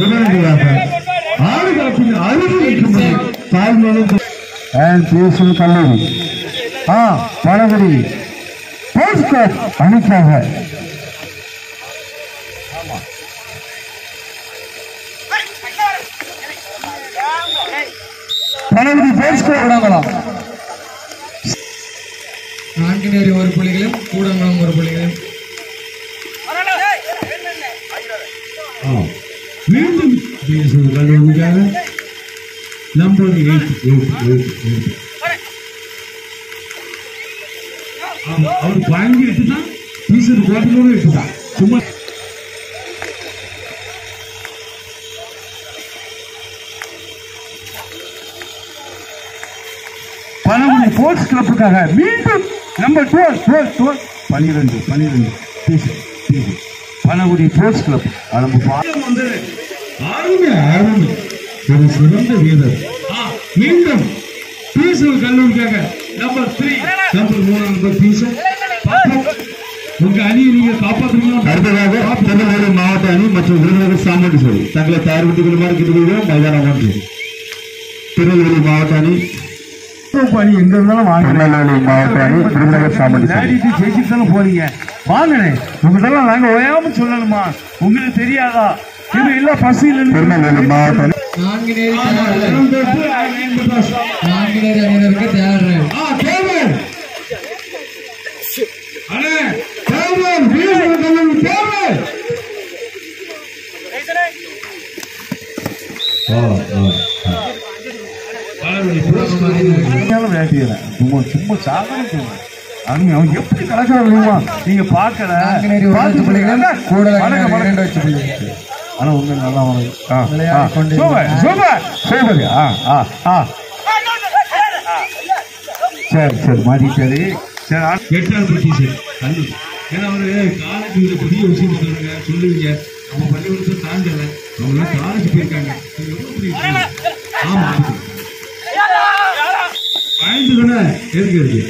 உடனடியாக ஆடுகளத்தின் அருகில் இருக்கும்போது தாய்மொழி அண்ட் பேசும் கல்லூரி ஆ பணகுடி போஸ்ட் அணிக்காக பணகுடி போஸ்ட் விடாங்களாம் நான்கினேரி ஒரு புள்ளிகளும் கூடங்குளம் ஒரு புள்ளிகளும் மீண்டும் பேசும் கல்லூரிக்காக number eight eight eight eight அவர் வாங்கி எடுத்துதான் டீசர்ட் கோட்டையோட எடுத்துதான் சும்மா பணமுடி ஸ்போர்ட்ஸ் கிளப்புக்காக மீண்டும் நம்பர் டுவெல் டுவெல் டுவெல் பன்னிரெண்டு பன்னிரெண்டு t-shirt t-shirt Panagudi sports club நம்ம பாடம் வந்து ஆளுமை ஆளுமை ஒரு சிறந்த வீரர் ஆ, மீண்டும் பீசல் கல்லூரிக்காக நம்பர் த்ரீ நம்பர் மூணு நம்பர் பீசல் உங்க அணியை நீங்க காப்பாற்றுங்களா அடுத்ததாக திருநெல்வேலி மாவட்ட அணி மற்றும் விருதுநகர் சாமுண்டீஸ்வரி தங்களை தயார்படுத்திக் கொள்ளுமாறு கேட்டுக்கொள்கிறோம் மைதானம் ஒன்று திருநெல்வேலி மாவட்ட அணி அணி எங்க இருந்தாலும் வாங்க திருநெல்வேலி மாவட்ட அணி விருதுநகர் சாமுண்டீஸ்வரி ஜெயிச்சுட்டு தானே போறீங்க வாங்கண்ணே உங்கள்கிட்ட நாங்க ஓயாம சொல்லணுமா உங்களுக்கு தெரியாதா இது இல்ல பசி திருநெல்வேலி மாவட்ட அணி நான்கினேரி நான்கினேரி அணியினருக்கு தயார் ஆ, தேவன். அண்ணே, தேவன், வீரர்கள் கல்லூரி தேவன். ஆ, ஆ, ஆ. பலவழி புரஸ்காரம் வேண்டியவன். சும்மா சும்மா சாதாரண சொல்றேன். அருமை, அவன் எப்படி கலக்கிறான் நீங்க பார்க்கல நான்கினேரி ஒரு லட்சம் புள்ளிகளும் கூடல் வணக்கம், அணியினர் இரண்டு வணக்கம். லட்சம் புள்ளிகள் ஆனா உண்மை நல்லா வணக்கம். ஆ, ஆ. விளையாடிக் கொண்டிருந்தார். Super, super, super. ஆ, ஆ, ஆ. சரி சரி மாட்டிட்டாரு சரி ஆ- எட்டாவது பட்டி சரி கல்லு ஏன்னா அவரு காலேஜ் பெரிய விஷயம் சொல்லுங்க சொல்லுவீங்க அவங்க பள்ளிக்கூடத்தை தாண்டல அவங்க காலேஜ் போயிருக்காங்க இது எவ்வளவு பெரிய விஷயம்? ஆமா பயந்து தானே இருக்கு இருக்கு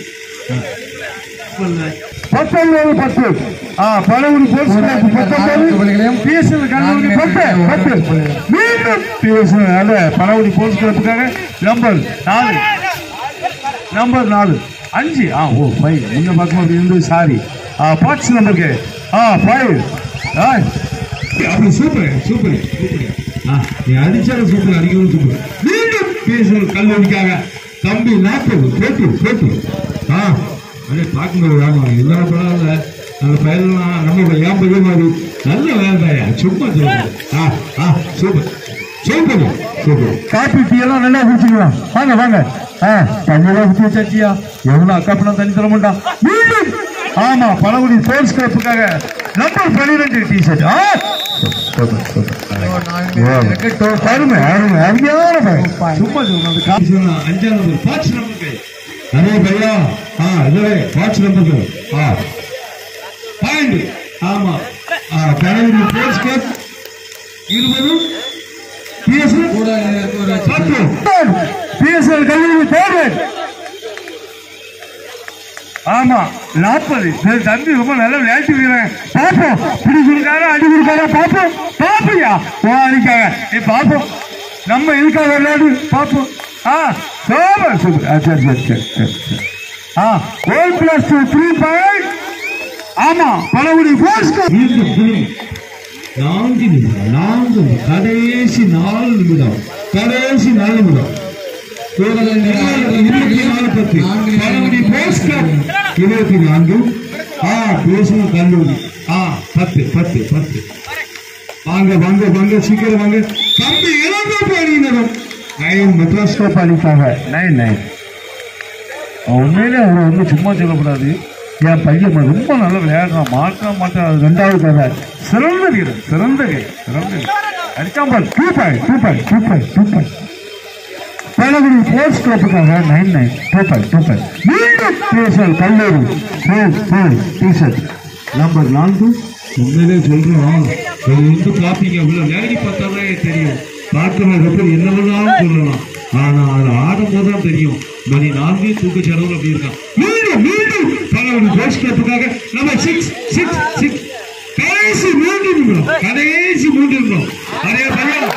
பத்தொன்பது பத்து ஆ பழகுடி நான்கு புள்ளிகளையும் பிஎஸ்எல் கல்லூரி பத்து பத்து மீண்டும் பிஎஸ்எல் அல்ல பழகுடி போலீஸ் கிளப்புக்காக நம்பர் நாலு நம்பர் நாலு அஞ்சு ஆ ஓ ஃபைவ் முன்ன பக்கம் அப்படி இருந்து சாரி ஆ பாட்ஸ் நம்பருக்கு ஆ ஃபைவ் ஆ அப்படி சூப்பர் சூப்பர் சூப்பர் ஆ நீ அடிச்சாலும் சூப்பர் அடிக்கவும் சூப்பர் மீண்டும் பிஎஸ்எல் கல்லூரிக்காக தம்பி நாற்பது போட்டு போட்டு ஆ அதே பார்க்கும்போது ஆமா எல்லா படம் அந்த பயிரெல்லாம் நம்ம ஏன் பையன் மாதிரி நல்ல வேலையா சும்மா சொல்லுங்க ஆ ஆ super super super coffee tea எல்லாம் நல்லா குடிச்சுக்கலாம் வாங்க வாங்க ஆ தண்ணியெல்லாம் ஊற்றி வச்சாச்சியா எவ்வளோ அக்கா பணம் தண்ணி தர மாட்டான் மீண்டும் ஆமா பழகுடி ஸ்போர்ட்ஸ் கிளப்புக்காக நம்பர் பன்னிரெண்டு டி ஷர்ட் ஆ சூப்பர் சூப்பர் நான்கினேரிக்கு டோ- அருமை அருமை அருமையான பையன். சும்மா சொல்லணும் அந்த காசு அஞ்சாம் நம்பர் பாட்ச் நம்பருக்கு அரே பையா ஆ இதே பாட்ச் நம்பருக்கு ஆ பாயிண்ட் ஆமா ஆ பழகுடி ஸ்போர்ட்ஸ் கிளப் இருபது பிஎஸ்எல் கூடல் அணியினருக்கு ஒரு லட்சம் பத்து புள்ளிகள். பிஎஸ்எல் கல்லூரி தேர்தல் ஆமா நாற்பது சரி தம்பி ரொம்ப நல்ல விளையாட்டு வீரன் பாப்போம் பிடி கொடுக்காரா அடி கொடுக்காரா பாப்போம் பாப்பையா ஓ அடிக்காக நீ பாப்போம் நம்ம இதுக்காக விளையாடு பாப்போம் ஆ சூப்பர் சூப்பர் ஆ, சரி சரி சரி சரி சரி ஆ goal plus two three point ஆமா பழகுடி போர்ஸ் நான்கு நிமிடம் நான்கு நிமிடம். கடைசி நாலு நிமிடம் கடைசி நாலு நிமிடம் கூடல் அணியினர் இருபத்தி நாலு பத்து பழகுடி போர்ஸ் கிளப் இருபத்தி நான்கு ஆ பேசும் கல்லூரி ஆ பத்து பத்து பத்து வாங்க வாங்க வாங்க சீக்கிரம் வாங்க தம்பி இறந்த பாடியினரும் நயன் மெட்ராஸ் கோப் அளித்தாங்க நைன் நைன் உண்மையிலே அவரை வந்து சும்மா சொல்லக்கூடாது என் பையன் ரொம்ப நல்லா விளையாடுறான் மாற்ற மாட்டான் அது ரெண்டாவது கதை சிறந்த வீரர் சிறந்த வீரர் சிறந்த வீரர் அடிக்காமல் two point two point two point two point பழகுடி ஸ்போர்ட்ஸ் கிளப்புக்காக nine nine two point two point மீண்டும் பேசல் கல்லூரி ஃபோர் ஃபோர் டீஷர்ட் நம்பர் நான்கு உண்மையிலே சொல்றோம் இது வந்து பாப்பீங்க உள்ள நேரடி பார்த்தாலே தெரியும் பார்க்கறதுக்கு அப்புறம் என்ன வேணாலும் சொல்லலாம் ஆனா அது ஆடும் போது தான் தெரியும் மணி நான்கு தூக்க செலவு அப்படி இருக்கான் மீண்டும் மீண்டும் பழகுடி ஸ்போர்ட்ஸ் கிளப்புக்காக நம்பர் சிக்ஸ் சிக்ஸ் சிக்ஸ் கடைசி மூன்று நிமிடம் கடைசி மூன்று நிமிடம் அதே பையன்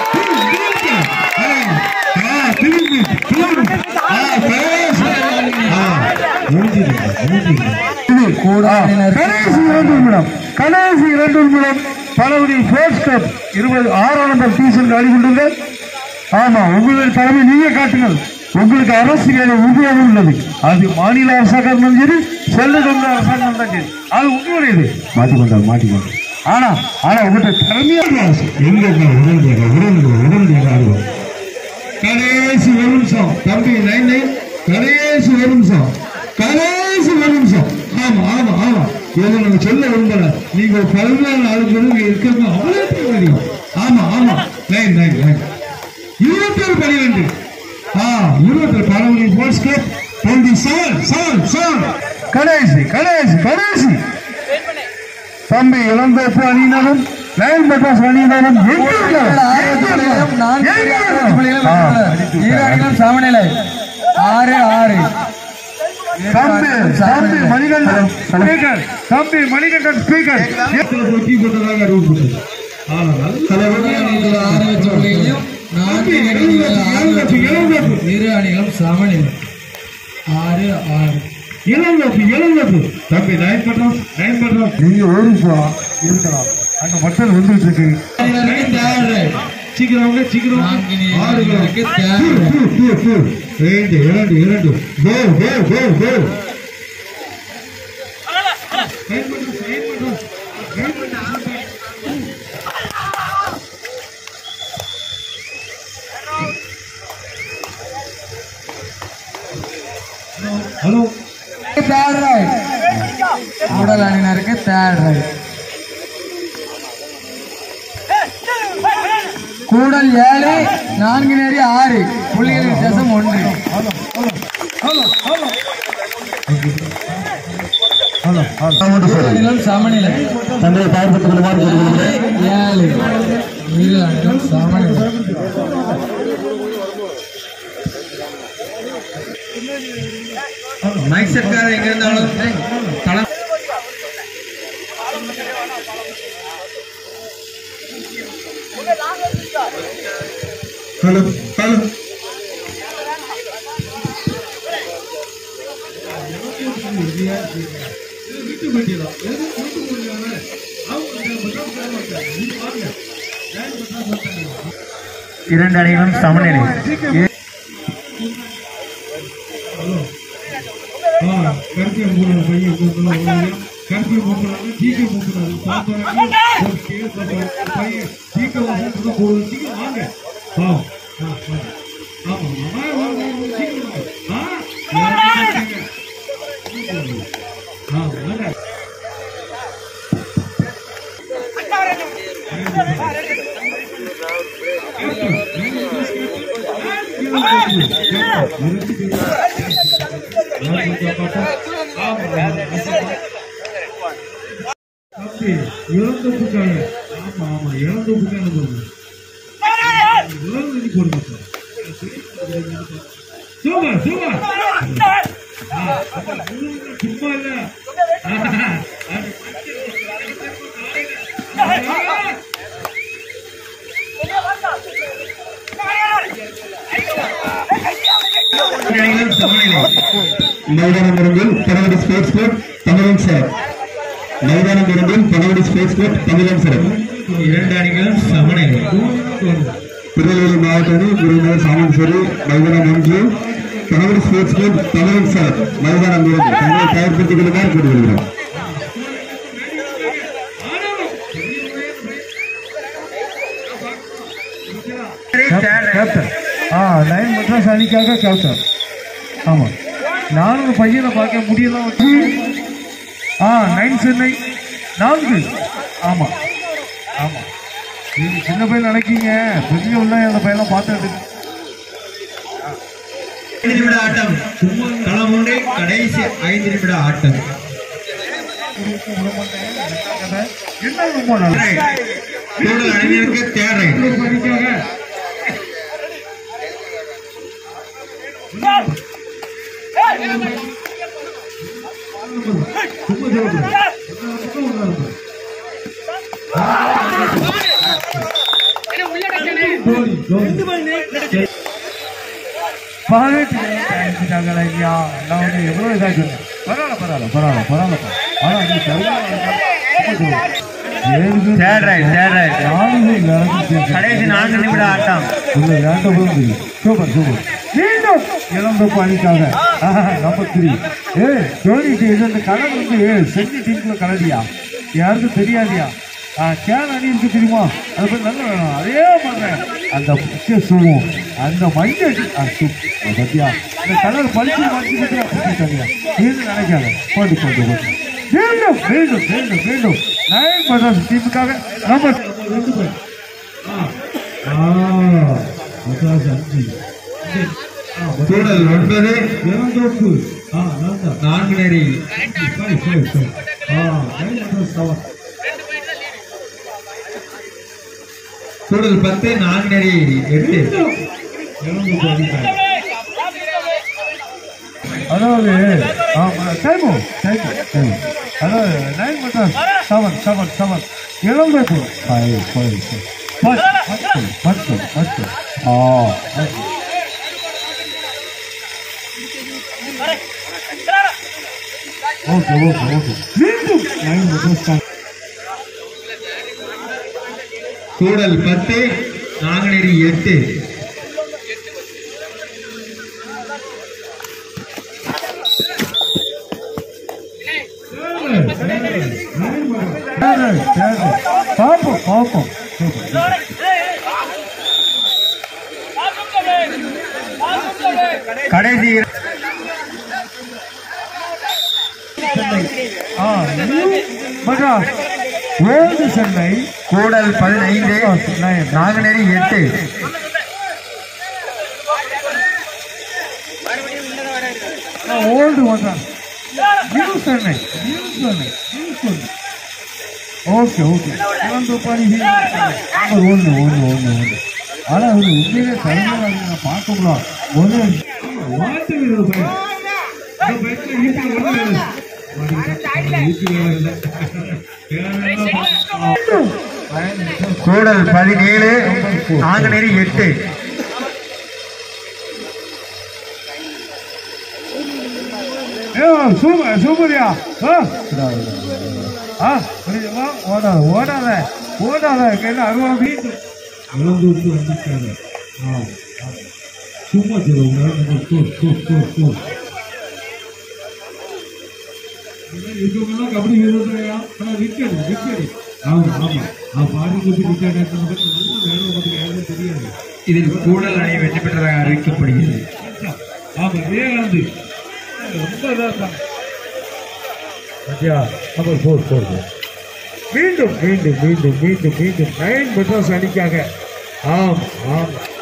வேண்டுமென்றும் பலவடி ஃபோர்ஸ் கப் இருபது ஆறாம் நம்பர் டீசல் ஆடிக்கொண்டுள்ள ஆமா உங்களுடைய தலைமை நீங்க காட்டுங்கள் உங்களுக்கு அரசு வேலை உபயோகம் உள்ளது அது மாநில அரசாங்கம் இருந்தாலும் சரி செல்லுகின்ற அரசாங்கம் இருந்தாலும் சரி அது உங்களுடையது மாட்டிக்கொண்டால் மாட்டிக்கொண்டால் ஆனா ஆனா உங்கள்கிட்ட திறமையான அரசு எங்க உடனடியாக உடனடியாக உடனடியாக ஆடுவோம் கடைசி ஒரு நிமிஷம் தம்பி நைன் நைன் கடைசி ஒரு நிமிஷம் கடைசி ஒரு நிமிஷம் ஆமா ஆமா ஆமா இதை நம்ம சொல்ல விரும்பல நீங்க ஒரு பதினாலு ஆளுக்கு இங்க இருக்கிறது அவ்வளவு தெரியும் ஆமா ஆமா நைன் நைன் நைன் இருபத்தொரு பனிரெண்டு ஆ இருபத்தொரு பரவலி sports club twenty seven seven seven கடைசி கடைசி கடைசி தம்பி இளந்தோப்பு அணியினரும் லைன் பட்டாஸ் அணியினரும் எங்க இருக்காங்க? எங்க இருக்காங்க? இரு அணிகளும் சமநிலை ஆறு ஆறு தம்பி தம்பி மணிகண்டன் ஸ்பீக்கர் தம்பி மணிகண்டன் ஸ்பீக்கர் போட்டி போட்டதாக அறிவிக்கப்பட்டது ஆனால் தலைவர் அணிகள் ஆறு வச்ச புள்ளிகளையும் நான்கு அணிகள் ஆறு வச்ச புள்ளிகளையும் இரு அணிகளும் சமநிலை ஆறு ஆறு இளங்கப்பு இளங்கப்பு தம்பி நயன் பண்றோம் நயன் பண்றோம் நீங்க ஒரு நிமிஷம் இருக்கலாம் அங்க மக்கள் வந்துட்டு இருக்கு அணிகளுக்கு தேர்ட் ரைட் சீக்கிரம் வாங்க, சீக்கிரம் வாங்க. நான்கு நீ- ஆறு பேர். நான்கு தேவை. Two, two, two, two. ரெண்டு இரண்டு இரண்டு go go go go nine பண்றோம், நயன் பண்றோம். நயன் பண்றோம். ஹலோ தேர்ட் ரைட் உடல் அணியினருக்கு தேர்ட் ரைட் கூடல் ஏழு நான்கு நேரி ஆறு புள்ளிகள் வித்தியாசம் ஒன்று hello hello hello hello hello அணிகளும் சமநிலை தங்களை பார்த்துக் கொள்ளுமாறு கேட்டுக்கொள்கிறேன் ஏழு இரு அணிகளும் சமநிலை மைக் செட்கார எங்க இருந்தாலும் தளம் ஹலோ ஹலோ இரண்டு அணிகளும் சமநிலை கருப்பிய மூணு பையன் கூப்பிடலாம் கருப்பிய மூப்பிடாங்க ஜிகே மூப்பிடாங்க பாப்பாங்க ஒரு கேஸ் பாப்பாங்க பையன் ஜிகே மூப்பிட போகுது சீக்கிரம் வாங்க ஆ ஆ, ஆ. ஆமா ஆமா வாங்க, வாங்க, சீக்கிரம் வாங்க. ஆ எல்லாரும் வாங்க. ஆ வாங்க தம்பி இறந்த புக்கான ஆமா ஆமா இறந்த புக்கான போடுங்க இறந்து போடுங்க சூப்பர் சூப்பர் சும்மா இல்ல அணிகளும் சமநிலை மைதானம் இருந்தில் பனவடி ஸ்போர்ட்ஸ் கிளப் தமிழன் சார் மைதானம் இருந்தில் பனவடி ஸ்போர்ட்ஸ் கிளப் தமிழன் சார் இரண்டு அணிகளும் சமநிலை திருநெல்வேலி மாவட்ட அணி விருந்தினர் சாமன்சேரி மைதானம் ஒன்று பனவடி ஸ்போர்ட்ஸ் கிளப் தமிழன் சார் மைதானம் இருந்து தங்களை தயார்படுத்திக் கொள்ளுமாறு கேட்டுக்கொள்கிறோம் கேப்டன் ஆ நைன் மெட்ராஸ் அணிக்காக கேப்டன் ஆமா நான்கு பையனை பார்க்க முடியல வச்சு ஆ நைன் சென்னை நான்கு ஆமா ஆமா நீங்க சின்ன பையன் நினைக்கீங்க பெரிய உள்ள அந்த பையனை பார்த்து ஐந்து நிமிட ஆட்டம் களம் ஒன்று கடைசி ஐந்து நிமிட ஆட்டம் என்ன ரொம்ப நல்லா கூடுதல் அணியினருக்கு தேவை படிக்காக சும்மா சொல்லுங்க பாராட்டுட்டாங்களா ஐயா நான் வந்து எவ்வளோ இதாக சொன்னேன் பரவாயில்ல பரவாயில்ல பரவாயில்ல பரவாயில்ல ஆனால் நீ சரியான தேர்ட் ரைட் தேர்ட் ரைட் கடைசி நான்கு நிமிட ஆட்டம் சூப்பர் சூப்பர் மீண்டும் இளந்தப்பு அணிக்காக நம்பர் த்ரீ ஏ தோனி இது இந்த கலர் வந்து ஏ செஞ்சு டீம்ல கலடியா யாருக்கும் தெரியாதியா ஆ கேன் அணி இருக்கு தெரியுமா அது போய் நல்ல வேணும் அதே மாதிரி அந்த முக்கிய சூவும் அந்த மஞ்சள் ஆ, சூப். அதை பத்தியா இந்த கலர் பளிச்சு மஞ்சள் அப்படியா இது நினைக்காத போட்டு போட்டு போட்டு மீண்டும் மீண்டும் மீண்டும் மீண்டும் நயன் பர்சன்ட் டீமுக்காக நம்பர் ரெண்டு பேர் கூடல் ஒன்பது இளந்தோப்பு நான்கு நெறி கூடல் பத்து நான்கு நெறி எட்டு அதாவது டைமு டைமு டைமு அதாவது நைன் மட்டும் செவன் செவன் செவன் இளந்தோப்பு ஃபைவ் ஃபைவ் பத்து பத்து பத்து ஆ ஓகே ஓகே ஓகே மீண்டும் நைன் மட்டும் ஸ்டார்ட் கூடல் பத்து நான்கு நெறி எட்டு பாப்போம் பாப்போம் கடைசி இர- ஆ மெட்ராஸ் ஓல்டு சென்னை கூடல் பதினைந்து நைன் நான்கு நெறி எட்டு old Madras new Chennai new Chennai new Chennai okay okay இளந்து பணி நம்பர் ஒன்று ஒன்று ஒன்று ஒன்று ஆனால் அவர் உண்மையிலே தலைமையாக நான் பார்க்க முடியும் ஒன்று வாட்டு வீரர் பையன் இந்த பையன் வீட்டுக்கு ஒன்று கூடல் பதினேழு நான்கு நெறி எட்டு சூப்பர் சூப்பரியா ஆ புரியுதுமா ஓடாத ஓடாத ஓடாத கையில் அறுபது வீட்டு இளந்தூத்து வந்துட்டாங்க ஆ ஆ. சும்மா சொல்லுங்க இருக்கவங்கலாம் கபடி வீரர்களா ஆனால் விக்கெட் விக்கெட் ஆமா ஆமா ஆ பாடி குத்தி விக்கெட் நல்ல வேலை பார்த்து யாருக்கும் தெரியாது இதில் கூடல் அணி வெற்றி பெற்றதாக அறிவிக்கப்படுகிறது ஆமா விஜயகாந்த் ரொம்ப இதா இருக்காங்க நம்பர் ஃபோர் ஃபோர் மீண்டும் மீண்டும் மீண்டும் மீண்டும் மீண்டும் நைன் மெட்ராஸ் அணிக்காக ஆம் ஆம்